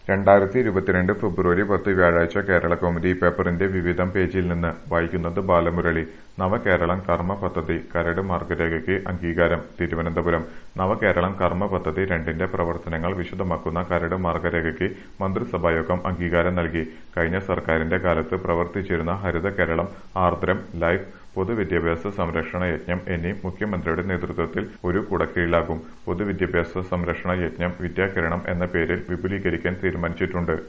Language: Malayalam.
രണ്ടായിരത്തി ഇരുപത്തിരണ്ട് ഫെബ്രുവരി പത്ത് വ്യാഴാഴ്ച കേരള കൗമുദി പേപ്പറിന്റെ വിവിധം പേജിൽ നിന്ന് വായിക്കുന്നത് ബാലമുരളി നവകേരളം കർമ്മ പദ്ധതി കരട് മാർഗരേഖയ്ക്ക് അംഗീകാരം തിരുവനന്തപുരം നവകേരളം കർമ്മ പദ്ധതി രണ്ടിന്റെ പ്രവർത്തനങ്ങൾ വിശദമാക്കുന്ന കരട് മാർഗരേഖയ്ക്ക് മന്ത്രിസഭായോഗം അംഗീകാരം നൽകി കഴിഞ്ഞ സർക്കാരിന്റെ കാലത്ത് പ്രവർത്തിച്ചിരുന്ന ഹരിത കേരളം ആർദ്രം ലൈഫ് പൊതുവിദ്യാഭ്യാസ സംരക്ഷണ യജ്ഞം എന്നീ മുഖ്യമന്ത്രിയുടെ നേതൃത്വത്തിൽ ഒരു കുടക്കീഴിലാകും പൊതുവിദ്യാഭ്യാസ സംരക്ഷണ യജ്ഞം വിദ്യാകിരണം എന്ന പേരിൽ വിപുലീകരിക്കാൻ തീരുമാനിച്ചിട്ടുണ്ട്